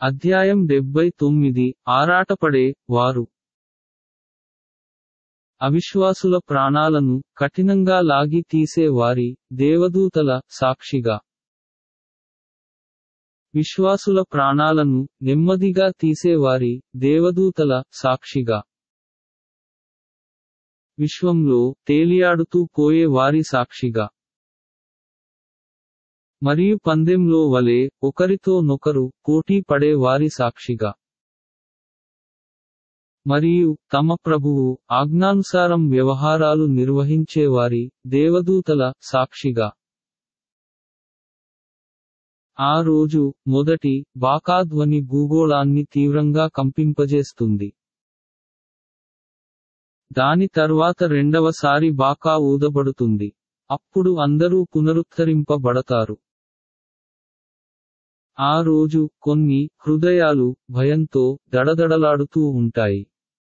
అధ్యాయం డెబ్బై తొమ్మిది ఆరాటపడే వారు అవిశ్వాసుల ప్రాణాలను కఠినంగా లాగి తీసే వారి దేవదూతల సాక్షిగా విశ్వాసుల ప్రాణాలను నెమ్మదిగా తీసేవారి దేవదూతల సాక్షిగా విశ్వంలో తేలియాడుతూ పోయే వారి సాక్షిగా మరియు పందెంలో వలె ఒకరితో నొకరు పోటీ పడే వారి సాక్షిగా మరియు తమ ప్రభువు ఆజ్ఞానుసారం వ్యవహారాలు నిర్వహించేవారి దేవదూతల సాక్షిగా ఆ రోజు మొదటి బాకాధ్వని భూగోళాన్ని తీవ్రంగా కంపింపజేస్తుంది దాని తర్వాత రెండవసారి బాకా ఊదబడుతుంది అప్పుడు అందరూ పునరుద్ధరింపబడతారు ఆ రోజు కొన్ని హృదయాలు భయంతో దడదడలాడుతూ ఉంటాయి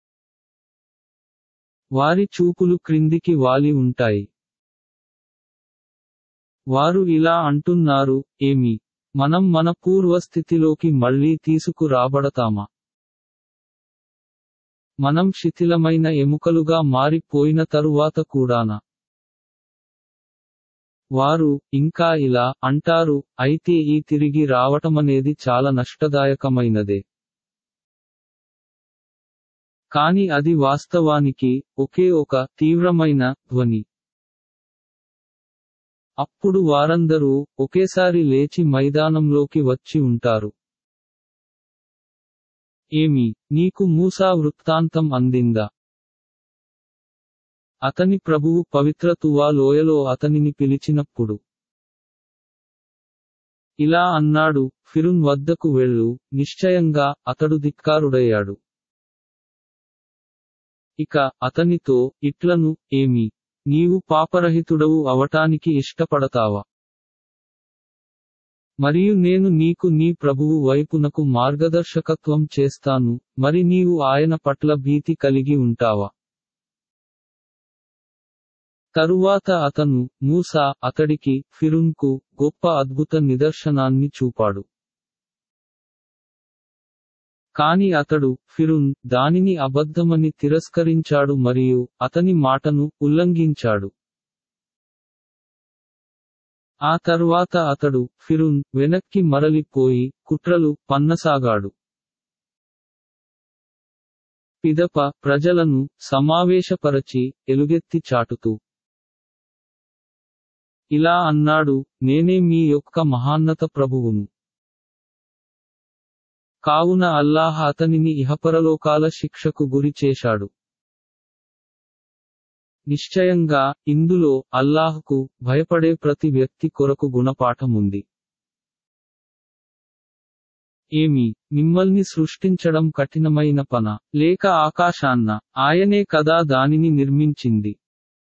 వారి చూపులు క్రిందికి వాలి ఉంటాయి వారు ఇలా అంటున్నారు ఏమి మనం మన పూర్వస్థితిలోకి మళ్ళీ తీసుకురాబడతామా మనం శిథిలమైన ఎముకలుగా మారిపోయిన తరువాత కూడానా వారు ఇంకా ఇలా అంటారు అయితే ఈ తిరిగి రావటమనేది చాలా నష్టదాయకమైనదే కాని అది వాస్తవానికి ఒకే ఒక తీవ్రమైన ధ్వని అప్పుడు వారందరూ ఒకేసారి లేచి మైదానంలోకి వచ్చి ఉంటారు ఏమి నీకు మూసా వృత్తాంతం అందిందా అతని ప్రభువు పవిత్ర తువా లోయలో అతనిని పిలిచినప్పుడు ఇలా అన్నాడు ఫిరున్ వద్దకు వెళ్ళు నిశ్చయంగా అతడు ధిక్కారుడయ్యాడు ఇక అతనితో ఇట్లను ఏమి నీవు పాపరహితుడవు అవటానికి ఇష్టపడతావా మరియు నేను నీకు నీ ప్రభువు వైపునకు మార్గదర్శకత్వం చేస్తాను మరి నీవు ఆయన పట్ల భీతి కలిగి ఉంటావా తరువాత అతను మూసా అతడికి ఫిరున్కు గొప్ప అద్భుత నిదర్శనాన్ని చూపాడు కాని అతడు ఫిరున్ దానిని అబద్ధమని తిరస్కరించాడు మరియు అతని మాటను ఉల్లంఘించాడు ఆ తర్వాత అతడు ఫిరున్ వెనక్కి మరలిపోయి కుట్రలు పన్నసాగాడు పిదప ప్రజలను సమావేశపరచి ఎలుగెత్తి చాటుతూ ఇలా అన్నాడు నేనే మీ యొక్క మహాన్నత ప్రభువును కావున అల్లాహ్ అతనిని ఇహపరలోకాల శిక్షకు గురి చేశాడు నిశ్చయంగా ఇందులో అల్లాహ్కు భయపడే ప్రతి వ్యక్తి కొరకు గుణపాఠముంది ఏమి మిమ్మల్ని సృష్టించడం కఠినమైన పన లేక ఆకాశాన్న ఆయనే కదా దానిని నిర్మించింది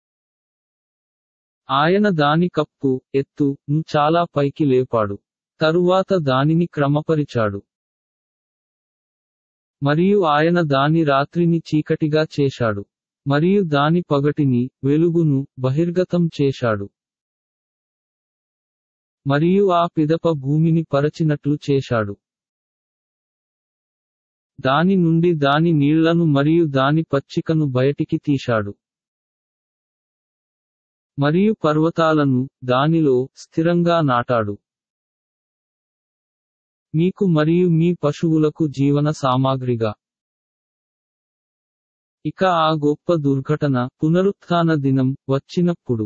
ఆయన దాని కప్పు ఎత్తు ను చాలా పైకి లేపాడు తరువాత దానిని క్రమపరిచాడు మరియు ఆయన దాని రాత్రిని చీకటిగా చేశాడు మరియు దాని పగటిని వెలుగును బహిర్గతం చేశాడు మరియు ఆ పిదప భూమిని పరచినట్లు చేశాడు దాని నుండి దాని నీళ్లను మరియు దాని పచ్చికను బయటికి తీశాడు మరియు పర్వతాలను దానిలో స్థిరంగా నాటాడు మీకు మరియు మీ పశువులకు జీవన సామాగ్రిగా ఇక ఆ గొప్ప దుర్ఘటన పునరుత్థాన దినం వచ్చినప్పుడు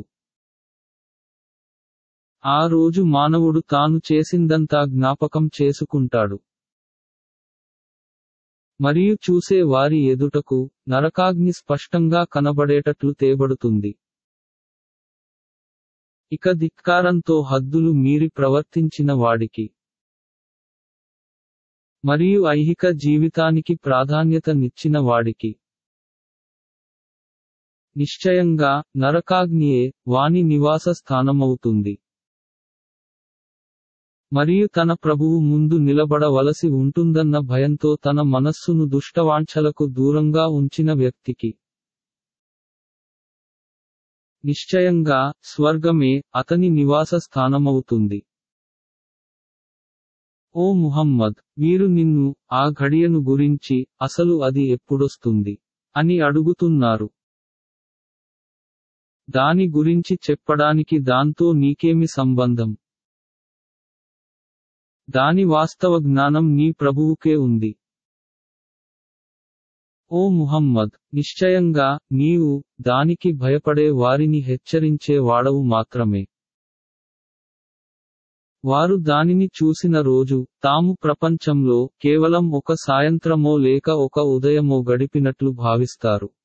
ఆ రోజు మానవుడు తాను చేసిందంతా జ్ఞాపకం చేసుకుంటాడు మరియు చూసే వారి ఎదుటకు నరకాగ్ని స్పష్టంగా కనబడేటట్లు తేబడుతుంది ఇక ధిక్కారంతో హద్దులు మీరి ప్రవర్తించిన వాడికి మరియు ఐహిక జీవితానికి ప్రాధాన్యతనిచ్చిన వాడికి నిశ్చయంగా నరకాగ్నియే వాని నివాస స్థానమవుతుంది మరియు తన ప్రభువు ముందు నిలబడవలసి ఉంటుందన్న భయంతో తన మనస్సును దుష్టవాంఛలకు దూరంగా ఉంచిన వ్యక్తికి నిశ్చయంగా స్వర్గమే అతని నివాస స్థానమవుతుంది ఓ ముహమ్మద్ వీరు నిన్ను ఆ ఘడియను గురించి అసలు అది ఎప్పుడొస్తుంది అని అడుగుతున్నారు దాని గురించి చెప్పడానికి దాంతో నీకేమి సంబంధం దాని వాస్తవ జ్ఞానం నీ ప్రభువుకే ఉంది ఓ ముహమ్మద్ నిశ్చయంగా నీవు దానికి భయపడే వారిని హెచ్చరించే వాడవు మాత్రమే వారు దానిని చూసిన రోజు తాము ప్రపంచంలో కేవలం ఒక సాయంత్రమో లేక ఒక ఉదయమో గడిపినట్లు భావిస్తారు